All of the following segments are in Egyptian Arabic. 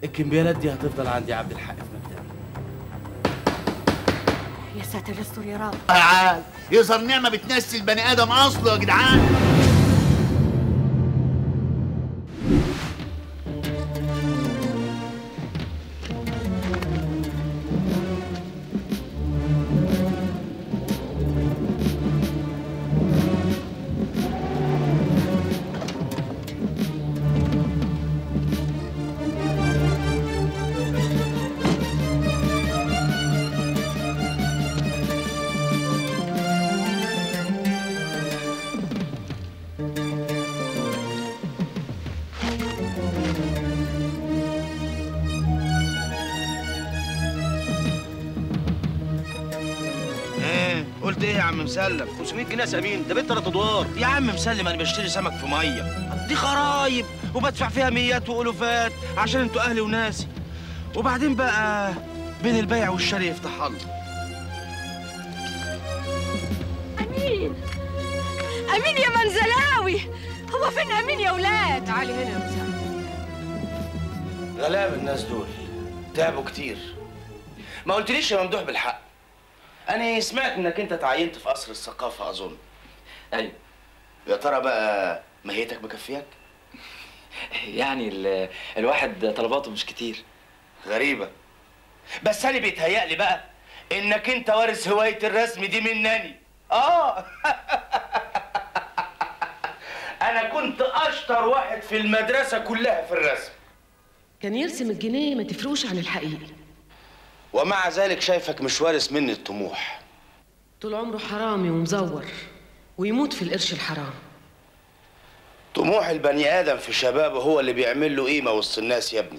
الكمبيالات دي هتفضل عندي عبد الحق في مكتبي يا ساتر استر يا رب تعال يظهر نعمه بتنسي البني ادم اصله يا جدعان ايه قلت ايه يا عم مسلم 500 جنيه يا سمين ده بيت ثلاث ادوار يا عم مسلم انا بشتري سمك في ميه دي خرايب وبدفع فيها ميات والوفات عشان انتوا اهلي وناسي وبعدين بقى بين البيع والشراء يفتح الله امين امين يا منزلاوي هو فين امين يا ولاد تعالي هنا يا مساعد غلاب الناس دول تعبوا كتير ما قلتليش يا ممدوح بالحق انا سمعت انك انت تعينت في قصر الثقافه اظن ايوه يا ترى بقى ماهيتك مكفياك يعني ال- الواحد طلباته مش كتير غريبه بس انا بيتهيألي بقى انك انت وارث هوايه الرسم دي منني اه انا كنت اشطر واحد في المدرسه كلها في الرسم كان يرسم الجنيه ما تفرقوش عن الحقيقي ومع ذلك شايفك مش وارث مني الطموح طول عمره حرامي ومزور ويموت في القرش الحرام طموح البني ادم في شبابه هو اللي بيعمل له قيمه وسط الناس يا ابني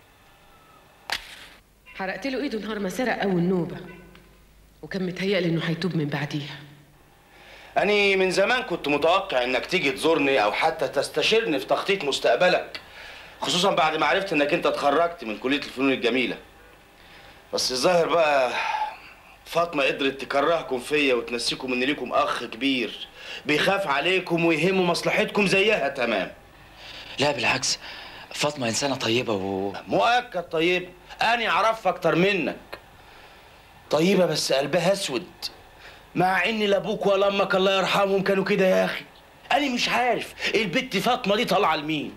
حرقت له ايده نهار ما سرق اول نوبه وكان متهيألي انه هيتوب من بعديها أنا من زمان كنت متوقع إنك تيجي تزورني أو حتى تستشيرني في تخطيط مستقبلك خصوصا بعد ما عرفت إنك أنت اتخرجت من كلية الفنون الجميلة بس الظاهر بقى فاطمة قدرت تكرهكم فيا وتنسيكم إن ليكم أخ كبير بيخاف عليكم ويهمه مصلحتكم زيها تمام لا بالعكس فاطمه انسانه طيبه و مؤكد طيب أنا أعرفها أكتر منك طيبة بس قلبها أسود مع إن لا أبوك ولا أمك الله يرحمهم كانوا كده يا أخي أنا مش عارف البت فاطمة دي طالعة لمين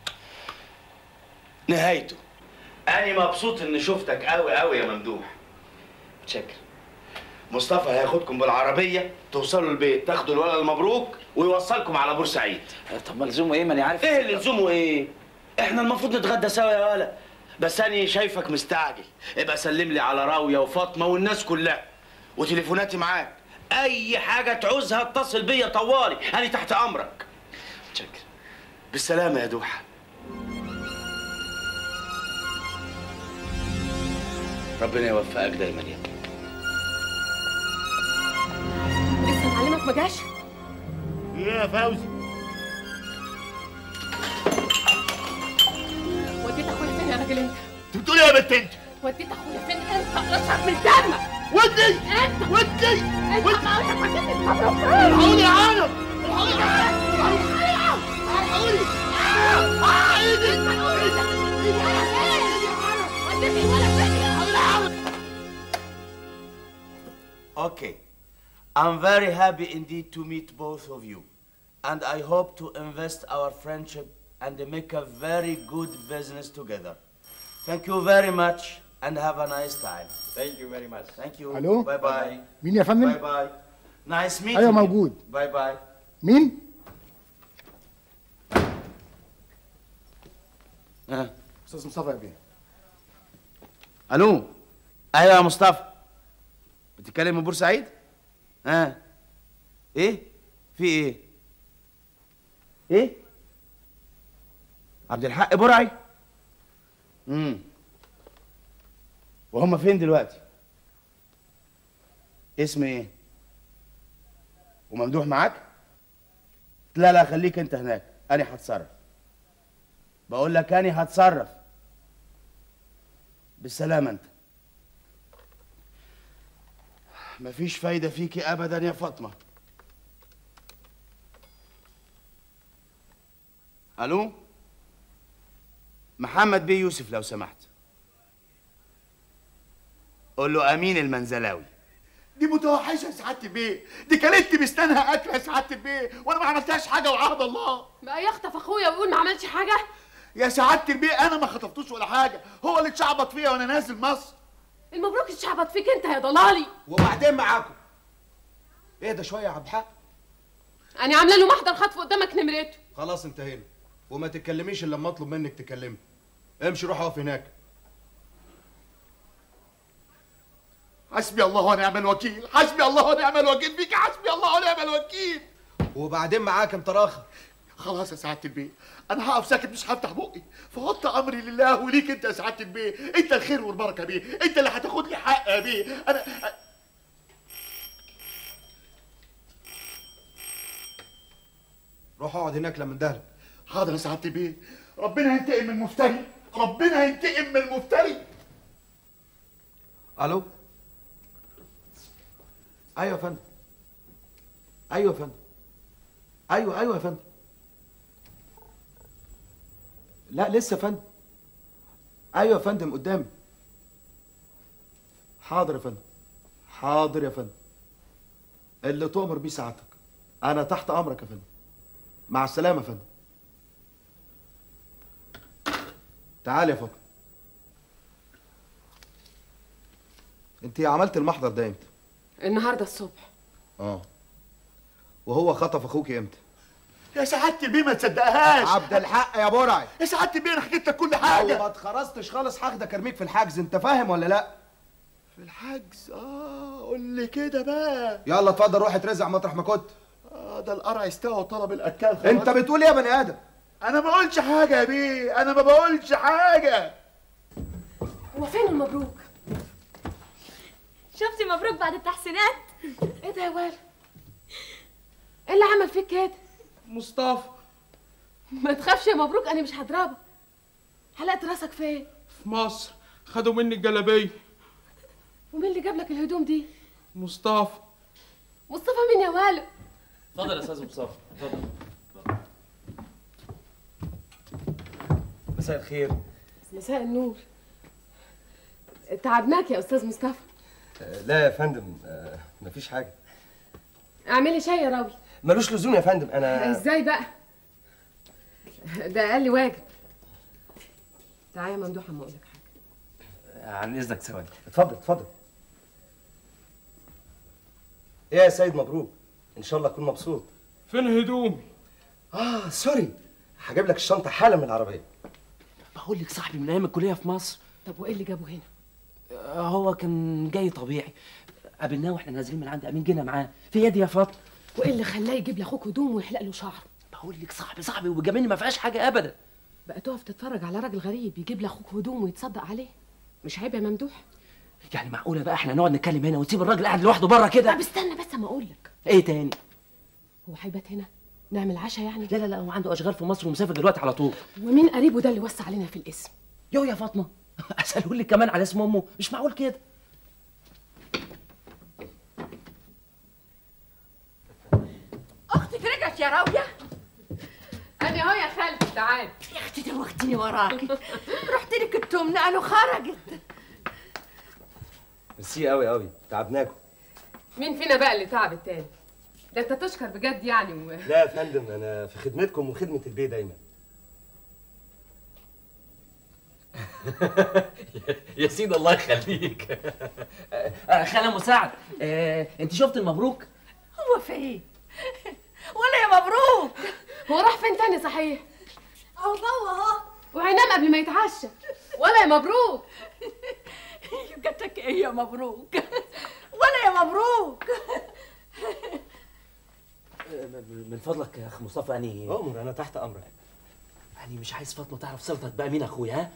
نهايته أنا مبسوط إني شفتك أوي أوي يا ممدوح متشكر مصطفى هياخدكم بالعربية توصلوا البيت تاخدوا الولد المبروك ويوصلكم على بورسعيد طب ما لزومه ايه ما انا عارف ايه اللي لزومه ايه؟ احنا المفروض نتغدى سوا يا ولا بس انا شايفك مستعجل ابقى سلم لي على راوية وفاطمة والناس كلها وتليفوناتي معاك اي حاجة تعوزها اتصل بيا طوالي انا تحت امرك متشكر بالسلامة يا دوحة ربنا يوفقك دايما يا ابني لسه معلمك ما جاش ايه يا فوزي وديت اخويا فين يا راجل انت انت بتقول ايه يا بنت انت وديت اخويا فين انت اشرب من دمك ودي انت ودي انت ودي ما قلت وديت الخمره فين الحقوني يا عالم الحقوني يا عالم الحقوني الحقوني Okay. I'm very happy indeed to meet both of you. And I hope to invest our friendship and make a very good business together. Thank you very much and have a nice time. ثانك يو فيري ماتش Thank you. ألو؟ Bye bye. مين يا فندم؟ Bye bye. Nice meeting أيوة you. موجود. Bye bye. مين؟ ها. استاذ مصطفى يا بيه الو ايوه يا مصطفى بتتكلم من بورسعيد ها ايه في ايه ايه عبد الحق برعي امم وهم فين دلوقتي اسم ايه وممدوح معاك لا لا خليك انت هناك انا هتصرف بقول لك انا هتصرف بالسلامة انت مفيش فايدة فيكي ابدا يا فاطمة الو محمد بيه يوسف لو سمحت قول له امين المنزلاوي دي متوحشه يا سعاده البيه دي كلت بستانها اكله يا سعاده البيه وانا ما عملتهاش حاجه وعهد الله بقى يخطف اخويا ويقول ما عملش حاجه يا سعاده البيه انا ما خطفتوش ولا حاجه هو اللي اتشعبط فيا وانا نازل مصر المبروك اتشعبط فيك انت يا ضلالي وبعدين معاكم اهدى شويه يا عبد الحق انا عامله له محضر خطف قدامك نمرته خلاص انتهينا وما تتكلميش الا لما اطلب منك تكلمي امشي روح اقف هناك حسبي الله ونعم الوكيل حسبي الله ونعم الوكيل فيك حسبي الله ونعم الوكيل وبعدين معاك انت راخر خلاص يا سعاده البيه انا هقف ساكت مش هفتح بقي فحط امري لله وليك انت يا سعاده البيه انت الخير والبركه بيه انت اللي هتاخد لي حق يا بيه انا روح اقعد هناك لما اندهلك حاضر يا سعاده البيه ربنا ينتقم من المفتري ربنا ينتقم من المفتري الو ايوه يا فندم ايوه يا فندم ايوه ايوه يا فندم لا لسه يا فندم ايوه يا فندم قدامي حاضر يا فندم حاضر يا فندم اللي تؤمر بيه سعادتك انا تحت امرك يا فندم مع السلامه يا فندم تعال يا فاطمه انت عملت المحضر ده امتى النهارده الصبح اه وهو خطف اخوك امتى يا سعاده البيه ما تصدقهاش عبد الحق يا برعي يا سعاده البيه انا حكيت لك كل لو حاجه ما اتخرجتش خالص هاخدك ارميك في الحجز انت فاهم ولا لا في الحجز اه قول لي كده بقى يلا اتفضل روح اترزع مطرح ما كنت اه ده القرع استوى وطلب الاكل خلاص انت بتقول ايه يا بني ادم انا ما بقولش حاجه يا بيه انا ما بقولش حاجه هو فين المبروك شفتي مبروك بعد التحسينات ايه ده يا ولا ايه اللي عمل فيك كده مصطفى ما تخافش يا مبروك انا مش هضربك حلقت راسك فين في مصر خدوا مني الجلابيه ومين اللي جاب لك الهدوم دي مصطفى مصطفى مين يا والد اتفضل يا استاذ مصطفى اتفضل مساء الخير مساء النور تعبناك يا استاذ مصطفى لا يا فندم آه، مفيش حاجه اعملي شاي يا راوي ملوش لزوم يا فندم انا ازاي بقى ده اقل واجب تعالى يا ممدوح اما اقول لك حاجه عن اذنك ثواني اتفضل اتفضل ايه يا سيد مبروك ان شاء الله تكون مبسوط فين هدومي اه سوري هجيب لك الشنطه حالا من العربيه بقول لك صاحبي من ايام الكليه في مصر طب وايه اللي جابه هنا آه، هو كان جاي طبيعي قابلناه واحنا نازلين من عند امين جينا معاه في يدي يا فاطمه وايه اللي خلاه يجيب لاخوك هدوم ويحلق له شعره بقول لك صاحبي صاحبي وجميل ما فيهاش حاجه ابدا بقى تقف تتفرج على راجل غريب يجيب لاخوك هدوم ويتصدق عليه مش عيب يا ممدوح يعني معقوله بقى احنا نقعد نتكلم هنا ونسيب الراجل قاعد لوحده بره كده طب استنى بس اما اقول لك ايه تاني هو هيبات هنا نعمل عشاء يعني لا لا لا هو عنده اشغال في مصر ومسافر دلوقتي على طول ومين قريبه ده اللي وسع علينا في الاسم يو يا فاطمه اساله لك كمان على اسم امه مش معقول كده اختك رجعت يا راويه انا اهو يا خالتي تعالي يا اختي دوختيني وراكي رحت لك التمن قالوا خرجت ميرسي قوي قوي تعبناكم مين فينا بقى اللي تعب التاني ده انت تشكر بجد يعني و... لا يا فندم انا في خدمتكم وخدمه البيه دايما يا سيدي الله يخليك آه، خاله مساعد آه، انت شفت المبروك هو فين ولا يا مبروك هو راح فين تاني صحيح اهو جوه اهو وهينام قبل ما يتعشى ولا يا مبروك جاتك ايه يا مبروك ولا يا مبروك من فضلك يا اخ مصطفى اني امر انا تحت امرك اني مش عايز فاطمه تعرف صلتك بقى مين اخويا ها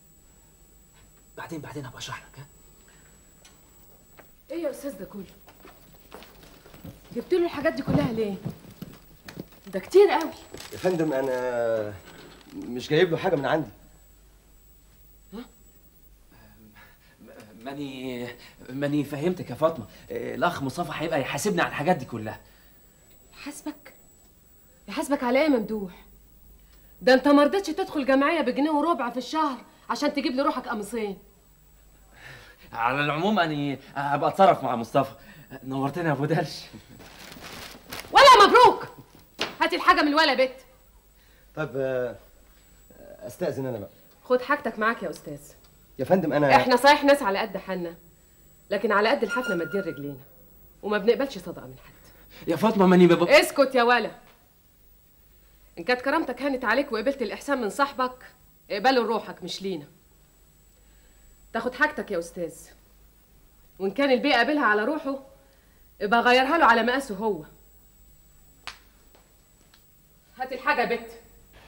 بعدين بعدين هبقى اشرح لك ها ايه يا استاذ ده كله جبت له الحاجات دي كلها ليه ده كتير قوي يا فندم انا مش جايب له حاجه من عندي ماني ماني فهمتك يا فاطمه آه، الاخ مصطفى هيبقى يحاسبني على الحاجات دي كلها يحاسبك يحاسبك على ايه يا ممدوح ده انت ما رضيتش تدخل جمعيه بجنيه وربع في الشهر عشان تجيب لي روحك قميصين على العموم اني هبقى اتصرف مع مصطفى نورتني يا ابو درش ولا مبروك هاتي الحاجه من الولا بت طب آه، استاذن انا بقى خد حاجتك معاك يا استاذ يا فندم انا احنا صحيح ناس على قد حالنا لكن على قد الحفنه مادين رجلينا وما بنقبلش صدقه من حد يا فاطمه ماني بابا اسكت يا ولا ان كانت كرامتك هانت عليك وقبلت الاحسان من صاحبك اقبله لروحك مش لينا تاخد حاجتك يا استاذ وان كان البيئه قابلها على روحه يبقى غيرها له على مقاسه هو هات الحاجه يا بت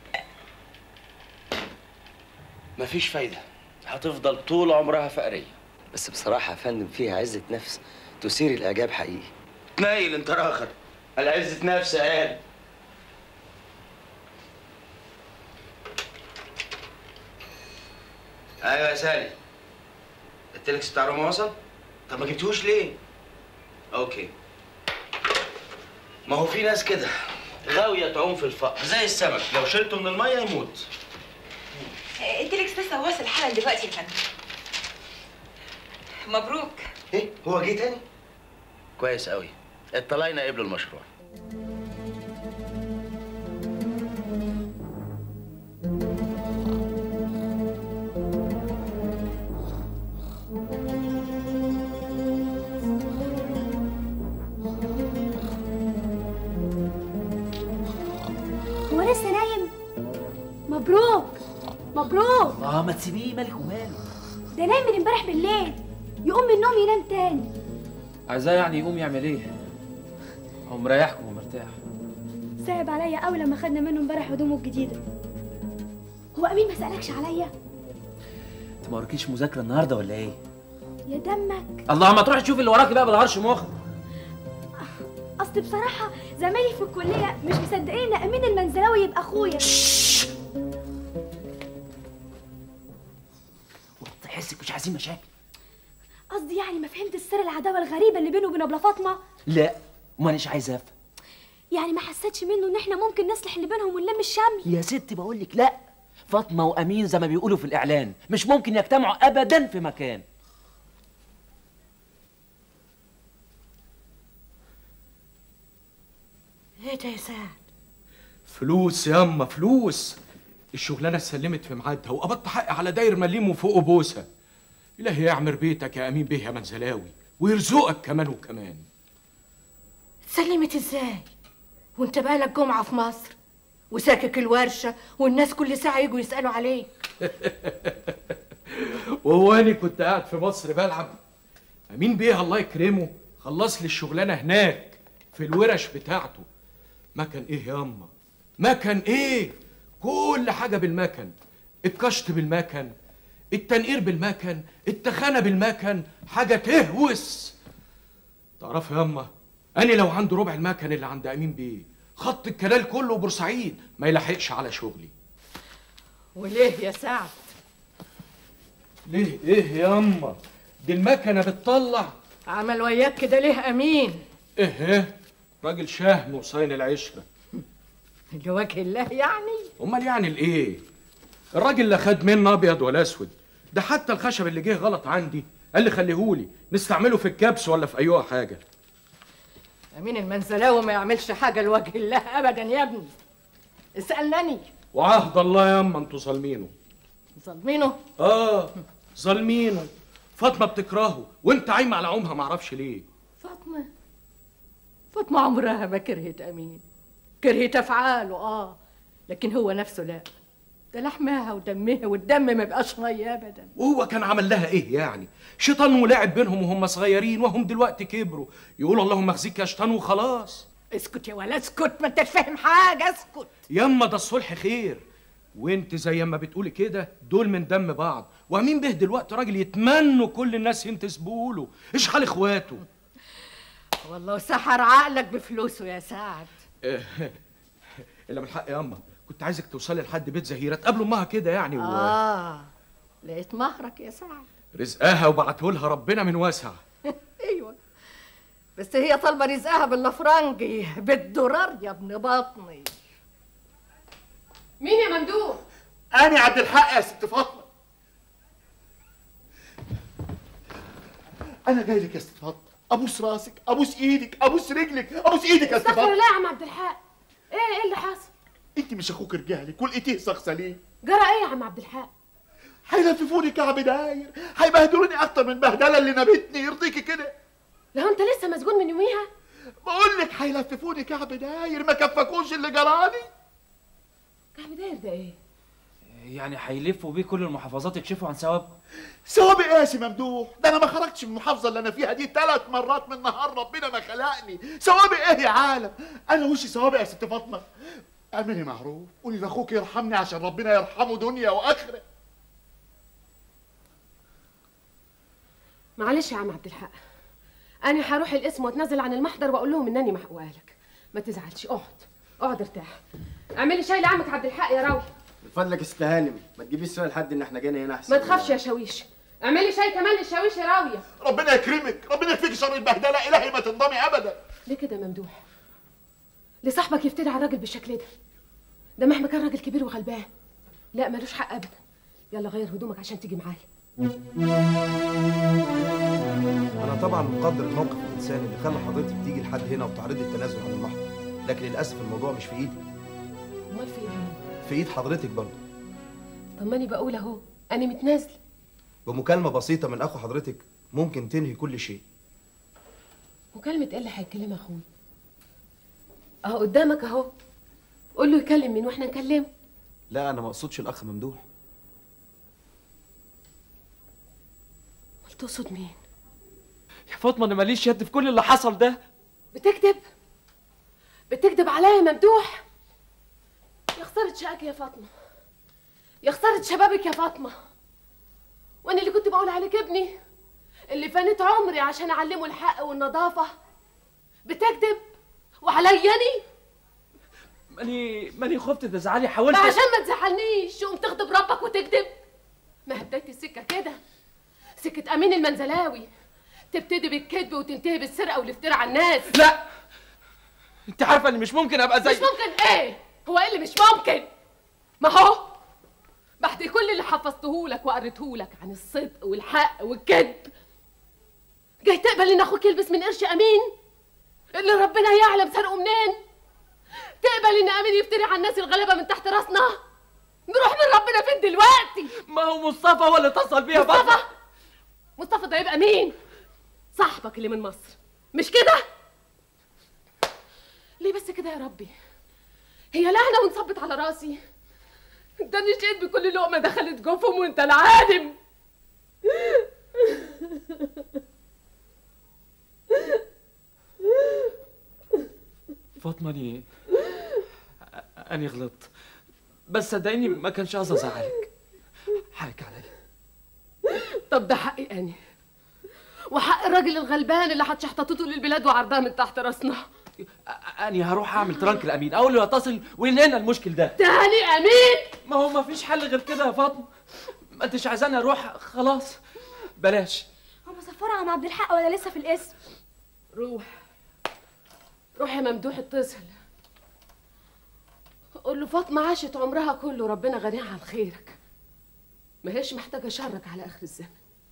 مفيش فايده هتفضل طول عمرها فقريه بس بصراحه يا فندم فيها عزه نفس تثير الاعجاب حقيقي تنيل انت راخر العزة نفس قال ايوه يا سالي التلكس بتاع روما وصل طب ما جبتوش ليه اوكي ما هو في ناس كده غاوية تعوم في الفقر زي السمك لو شلته من المية يموت التليكس لسه واصل حالا دلوقتي يا فندم مبروك ايه هو جه تاني كويس قوي اطلعنا قبل المشروع هو لسه نايم مبروك مبروك اه ما تسيبيه مالك وماله ده نايم من امبارح بالليل يقوم من النوم ينام تاني عايزاه يعني يقوم يعمل ايه هو مريحكم ومرتاح صعب عليا قوي لما خدنا منه امبارح هدومه الجديده هو امين ما سالكش عليا انت ما وراكيش مذاكره النهارده ولا ايه يا دمك الله ما تروحي تشوفي اللي وراكي بقى بالهرش مخ اصل بصراحه زمايلي في الكليه مش مصدقين ان امين المنزلاوي يبقى اخويا تحسك مش عايزين مشاكل قصدي يعني ما فهمت السر العداوه الغريبه اللي بينه وبين ابله فاطمه لا مانيش عايز افهم يعني ما حسيتش منه ان احنا ممكن نصلح اللي بينهم ونلم الشمل يا ستي بقول لك لا فاطمه وامين زي ما بيقولوا في الاعلان مش ممكن يجتمعوا ابدا في مكان ايه ده يا سعد فلوس ياما فلوس الشغلانه اتسلمت في ميعادها وقبضت حقي على داير مليم وفوقه بوسه الهي يعمر بيتك يا امين بيه يا منزلاوي ويرزقك كمان وكمان سلمت ازاي وانت بقالك جمعة في مصر وساكك الورشة والناس كل ساعة يجوا يسألوا عليك وهو انا كنت قاعد في مصر بلعب امين بيه الله يكرمه خلص لي الشغلانه هناك في الورش بتاعته مكن ايه ياما مكن ايه كل حاجه بالمكن الكشط بالمكن التنقير بالمكن التخانه بالمكن حاجه تهوس تعرف ياما انا لو عنده ربع المكن اللي عند امين بيه خط الكلال كله بورسعيد ما يلحقش على شغلي وليه يا سعد ليه ايه ياما دي المكنه بتطلع عمل وياك كده ليه امين ايه راجل شهم وصاين العشره لوجه الله يعني امال يعني الايه الراجل لا خد منه ابيض ولا اسود ده حتى الخشب اللي جه غلط عندي قال لي خليهولي نستعمله في الكبس ولا في اي حاجه امين المنزلاوي ما يعملش حاجة لوجه الله ابدا يا ابني اسألني وعهد الله ياما انتوا ظالمينه ظالمينه اه ظالمينه فاطمه بتكرهه وانت عايمه على عمها معرفش ليه فاطمة فاطمة عمرها ما كرهت أمين كرهت أفعاله آه لكن هو نفسه لا ده لحمها ودمها والدم ما بقاش مية أبدا وهو كان عمل لها ايه يعني شيطان ولعب بينهم وهم صغيرين وهم دلوقتي كبروا يقولوا اللهم اخزيك يا شيطان وخلاص اسكت يا ولا اسكت ما انت فاهم حاجة اسكت ياما ده الصلح خير وانت زي ما بتقولي كده دول من دم بعض وامين به دلوقتي راجل يتمنوا كل الناس ينتسبوا له ايش حال اخواته والله سحر عقلك بفلوسه يا سعد الا من الحق ياما كنت عايزك توصلي لحد بيت زهيره تقابلوا امها كده يعني و... آه لقيت مهرك يا سعد رزقها وبعته لها ربنا من واسع ايوه بس هي طالبه رزقها بالافرنجي بالدولار يا ابن بطني مين يا ممدوح انا عبد الحق يا ست فاطمه انا جاي لك يا ست فاطمه ابوس راسك ابوس ايدك ابوس رجلك ابوس ايدك يا ست استغفر فاطمه الله يا عم عبد الحق ايه ايه اللي حصل انت مش اخوك رجالك ولقيتيه شخص ليه جرى ايه يا عم عبد الحق هيلففوني كعب داير هيبهدلوني اكتر من البهدله اللي نبتني يرضيكي كده لو انت لسه مسجون من يوميها بقول لك هيلففوني كعب داير ما كفكوش اللي جرالي كعب داير ده ايه يعني هيلفوا بيه كل المحافظات يكشفوا عن ثوابكم ثوابي ايه يا سي ممدوح ده انا ما خرجتش من المحافظه اللي انا فيها دي ثلاث مرات من نهار ربنا ما خلقني ثوابي ايه يا عالم انا وشي ثوابي يا ست فاطمه اعملي معروف قولي لاخوك يرحمني عشان ربنا يرحمه دنيا واخره معلش يا عم عبد الحق انا هروح القسم واتنازل عن المحضر واقول لهم انني محقوقه لك ما تزعلش اقعد اقعد ارتاح اعملي شاي لعمك عبد الحق يا راوي من فضلك يا ست هانم ما تجيبيش سؤال لحد ان احنا جينا هنا احسن ما تخافش يا شاويش اعملي شاي كمان للشاويش يا راويه ربنا يكرمك ربنا يكفيك شر البهدله الهي ما تنضمي ابدا ليه كده يا ممدوح لصاحبك يفتري على الراجل بالشكل ده ده مهما كان راجل كبير وغلبان لا ملوش حق ابدا يلا غير هدومك عشان تيجي معايا انا طبعا مقدر الموقف الانساني اللي خلى حضرتك تيجي لحد هنا وتعرضي التنازل عن المحضر لكن للاسف الموضوع مش في ايدي امال في ايه في ايد حضرتك برضه طب ماني بقول اهو انا متنازله بمكالمه بسيطه من اخو حضرتك ممكن تنهي كل شيء مكالمة ايه اللي هيكلمها اخوي اهو قدامك اهو قول له يكلم مين واحنا نكلمه لا انا ما اقصدش الاخ ممدوح امال تقصد مين يا فاطمه انا ماليش يد في كل اللي حصل ده بتكذب بتكذب عليا يا ممدوح يا خسارة شقك يا فاطمة يا خسارة شبابك يا فاطمة وانا اللي كنت بقول عليك ابني اللي فانت عمري عشان اعلمه الحق والنظافة بتكذب وعلياني ماني ماني خفت تزعلي حاولت ما عشان ما تزعلنيش قوم تغضب ربك وتكذب ما هي بداية السكة كده سكة أمين المنزلاوي تبتدي بالكذب وتنتهي بالسرقة والافتراء على الناس لا انت عارفه اني مش ممكن ابقى زي مش ممكن ايه هو ايه اللي مش ممكن ما هو بعد كل اللي حفظتهولك وقريتهولك عن الصدق والحق والكذب جاي تقبل ان اخوك يلبس من قرش امين اللي ربنا يعلم سرقه منين تقبل ان امين يفتري على الناس الغلابه من تحت راسنا نروح من ربنا فين دلوقتي ما هو مصطفى هو اللي اتصل بيها مصطفى مصطفى ده يبقى مين صاحبك اللي من مصر مش كده ليه بس كده يا ربي هي لعنه ونصبت على راسي ده انا شقيت بكل لقمه دخلت جوفهم وانت العالم فاطمه اني اني غلطت بس صدقيني ما كانش قصدي ازعلك حقك عليا طب ده حقي اني وحق الراجل الغلبان اللي هتشحططته للبلاد وعرضها من تحت راسنا اني هروح اعمل ترانك الامين اول ما يتصل وينقلنا المشكل ده تاني امين ما هو ما فيش حل غير كده يا فاطمه ما انتش عايزاني اروح خلاص بلاش هو مسافرة عم عبد الحق ولا لسه في القسم روح روح يا ممدوح اتصل قول له فاطمة عاشت عمرها كله ربنا غنيها عن خيرك ما هيش محتاجة شرك على آخر الزمن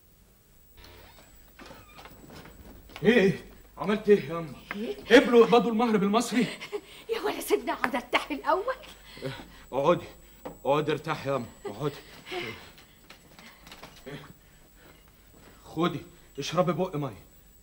ايه عملت ايه يا اما قبلوا اقبضوا المهر بالمصري يا ولا سيبني اقعد ارتاح الاول اقعدي اقعدي ارتاحي يا اما اقعدي خدي اشربي بق ميه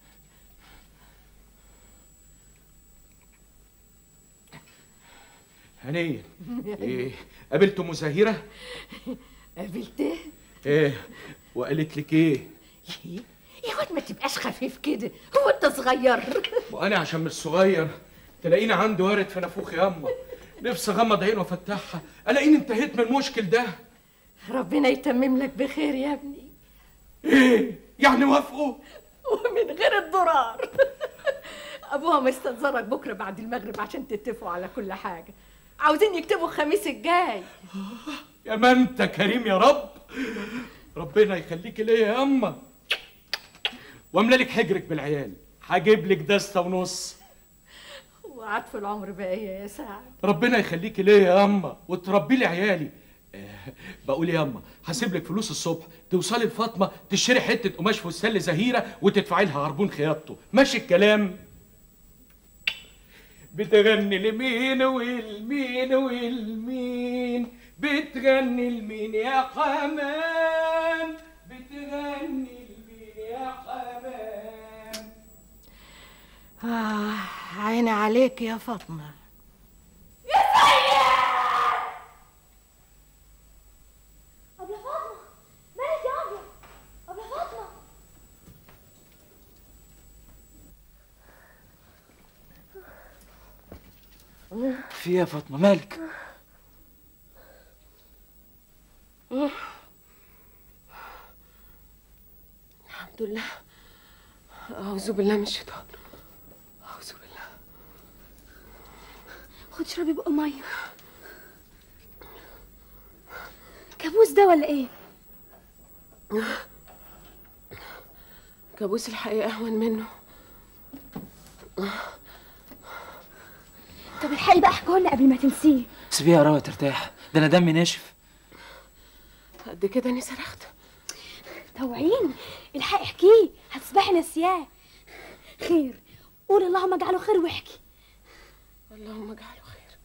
هنيا ايه قابلت ام زهيره قابلته ايه وقالت لك ايه يا واد ما تبقاش خفيف كده هو انت صغير وانا عشان مش صغير تلاقيني عندي وارد في نافوخي ياما نفسي اغمض عين وافتحها الاقيني انتهيت من المشكل ده ربنا يتمم لك بخير يا ابني ايه يعني وافقوا ومن غير الضرار ابوها مستنظرك بكره بعد المغرب عشان تتفقوا على كل حاجه عاوزين يكتبوا الخميس الجاي يا ما انت كريم يا رب ربنا يخليك ليا يا اما واملى لك حجرك بالعيال هجيب لك دستة ونص وعطف العمر بقية يا سعد ربنا يخليكي ليا يا اما وتربي لي عيالي آه، بقول يا اما هسيب لك فلوس الصبح توصلي لفاطمه تشتري حته قماش فستان لزهيره وتدفعي لها عربون خياطته ماشي الكلام بتغني لمين والمين والمين بتغني لمين يا حمام بتغني لمين يا حمام آه عيني عليك يا فاطمة أبلة فاطمة مالك يا أبلة أبلة فاطمة في إيه يا فاطمه مالك الحمد لله أعوذ بالله من الشيطان أعوذ بالله خد اشربي بق مية كابوس ده ولا إيه؟ كابوس الحقيقة أهون منه طب الحقي بقى احكوا قبل ما تنسيه سيبيها يا راوية ترتاح ده انا دمي ناشف قد كده اني صرخت توعين الحقي احكيه هتصبحي نسياه خير قول اللهم اجعله خير واحكي اللهم اجعله خير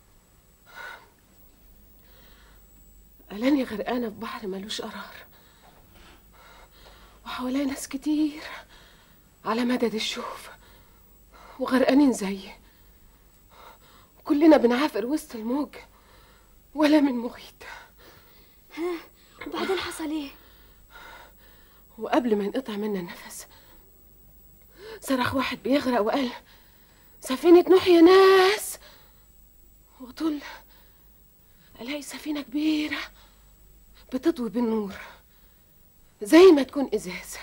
ألاني غرقانة في بحر ملوش قرار وحواليا ناس كتير على مدد الشوف وغرقانين زيي كلنا بنعافر وسط الموج ولا من مغيث ها وبعدين حصل ايه وقبل ما ينقطع منا النفس صرخ واحد بيغرق وقال سفينة نوح يا ناس وطل ألاقي سفينة كبيرة بتضوي بالنور زي ما تكون إزاز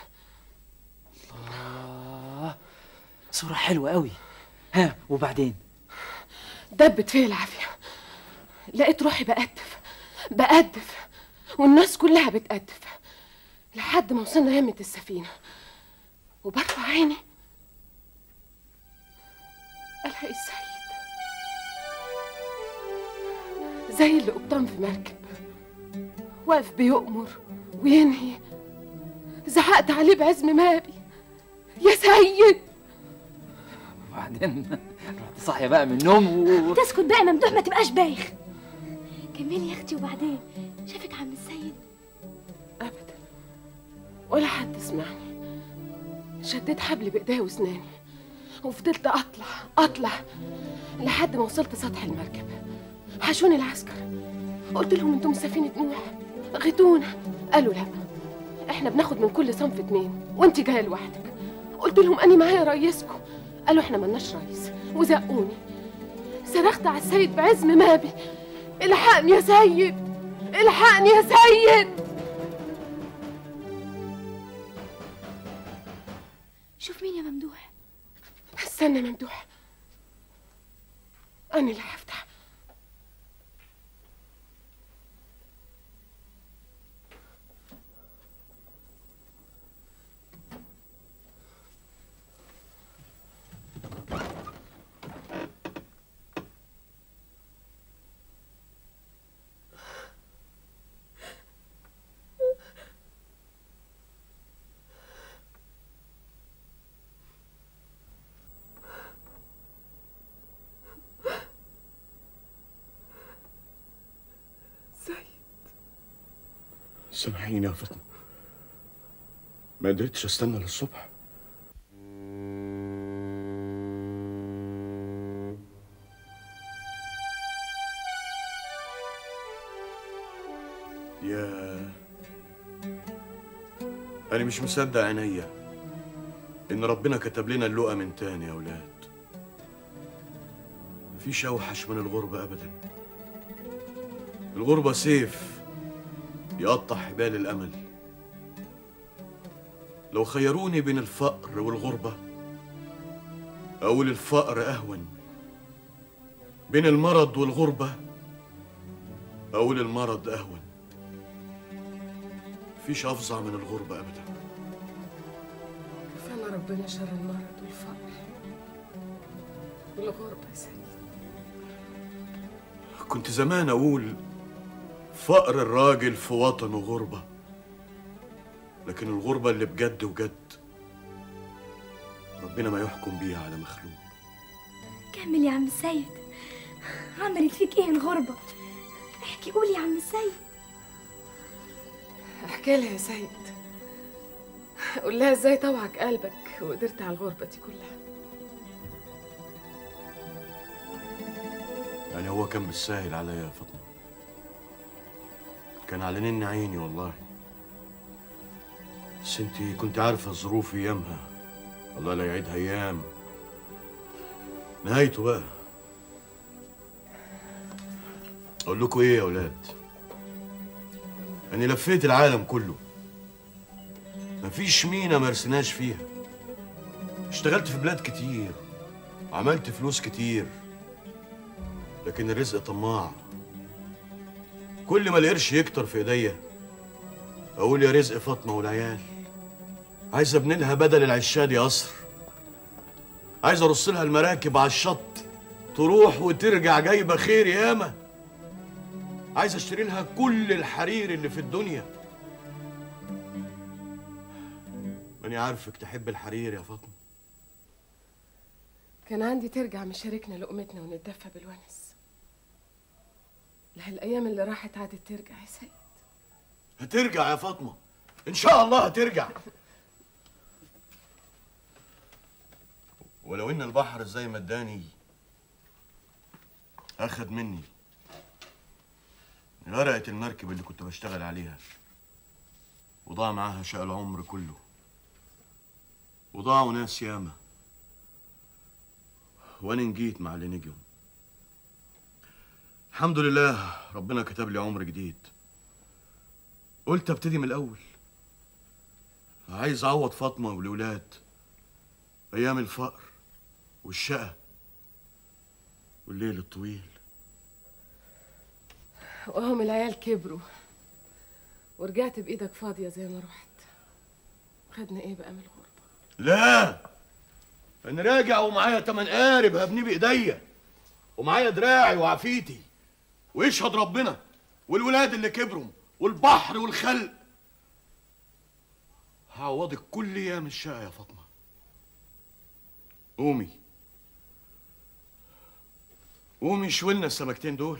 الله صورة حلوة قوي ها وبعدين دبت فيا العافية لقيت روحي بقدف بقدف والناس كلها بتقدف لحد ما وصلنا يمة السفينة وبرفع عيني ألاقي السيد زي اللي قبطان في مركب واقف بيؤمر وينهي زعقت عليه بعزم مابي يا سيد وبعدين رحت صاحية بقى من النوم و... تسكت بقى ممدوح ما تبقاش بايخ كملي يا اختي وبعدين شافك عم السيد أبدا ولا حد سمعني شديت حبل بإيديا وأسناني وفضلت أطلع أطلع لحد ما وصلت سطح المركب حشوني العسكر قلت لهم انتم سفينة نوح غيتونا قالوا لا احنا بناخد من كل صنف اتنين وانت جايه لوحدك قلت لهم اني معايا رئيسكم قالوا احنا ملناش رئيس وزقوني صرخت على السيد بعزم مابي الحقني يا سيد الحقني يا سيد شوف مين يا ممدوح استنى ممدوح انا اللي هفتح سامحيني يا فاطمة ما قدرتش استنى للصبح يا أنا مش مصدق عينيا إن ربنا كتب لنا اللقا من تاني يا أولاد مفيش أوحش من الغربة أبدا الغربة سيف يقطع حبال الأمل لو خيروني بين الفقر والغربة أقول الفقر أهون بين المرض والغربة أقول المرض أهون مفيش أفظع من الغربة أبدا كفانا ربنا شر المرض والفقر الغربة يا سيد كنت زمان أقول فقر الراجل في وطنه غربة لكن الغربة اللي بجد وجد ربنا ما يحكم بيها على مخلوق كمل يا عم السيد عملت فيك ايه الغربة احكي قول يا عم السيد احكي لها يا سيد قول لها ازاي طوعك قلبك وقدرت على الغربة دي كلها يعني هو كان بالساهل عليا يا فاطمة كان على نن عيني والله بس انتي كنت عارفة الظروف ايامها الله لا يعيدها ايام نهايته بقى اقول لكم ايه يا اولاد اني لفيت العالم كله مفيش مينا ما رسناش فيها اشتغلت في بلاد كتير وعملت فلوس كتير لكن الرزق طماع كل ما القرش يكتر في ايديا اقول يا رزق فاطمه والعيال عايز ابني لها بدل العشاد قصر عايز ارص لها المراكب على الشط تروح وترجع جايبه خير ياما عايز اشتري لها كل الحرير اللي في الدنيا ماني عارفك تحب الحرير يا فاطمه كان عندي ترجع مشاركنا لقمتنا ونتدفى بالونس لا الايام اللي راحت عادت ترجع يا سيد هترجع يا فاطمه ان شاء الله هترجع ولو ان البحر زي ما اداني اخد مني غرقت المركب اللي كنت بشتغل عليها وضاع معاها شقى العمر كله وضاعوا ناس ياما وانا نجيت مع اللي نجيهم الحمد لله ربنا كتب لي عمر جديد قلت ابتدي من الاول عايز اعوض فاطمه والولاد ايام الفقر والشقه والليل الطويل وهم العيال كبروا ورجعت بايدك فاضيه زي ما رحت خدنا ايه بقى من الغربه لا انا راجع ومعايا تمن قارب هبنيه بايديا ومعايا دراعي وعفيتي ويشهد ربنا والولاد اللي كبروا والبحر والخلق هعوضك كل ايام الشقه يا فاطمه قومي قومي شويلنا السمكتين دول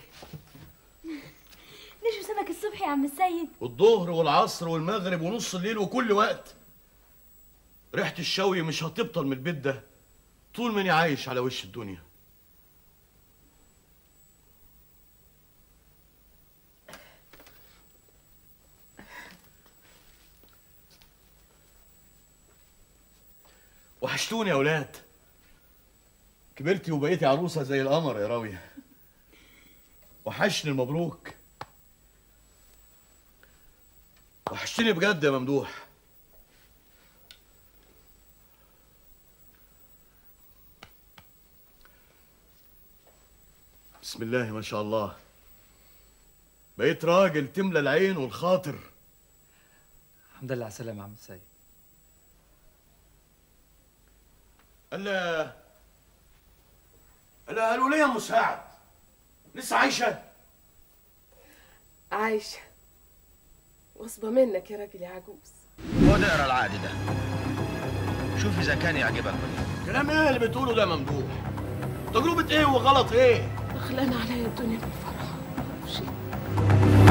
نشوي سمك الصبح يا عم السيد الظهر والعصر والمغرب ونص الليل وكل وقت ريحة الشوي مش هتبطل من البيت ده طول ما اني عايش على وش الدنيا وحشتوني يا ولاد كبرتي وبقيتي عروسة زي القمر يا راوية وحشني المبروك وحشتني بجد يا ممدوح بسم الله ما شاء الله بقيت راجل تملى العين والخاطر الحمد لله على السلامة يا عم السيد الا الا قالوا لي يا مساعد لسه عايشه عايشه غصبه منك يا راجل يا عجوز خد اقرا العقد ده شوف اذا كان يعجبك ولا لا. كلام ايه اللي بتقوله ده يا ممدوح تجربه ايه وغلط ايه دخلان عليا الدنيا بالفرح شيء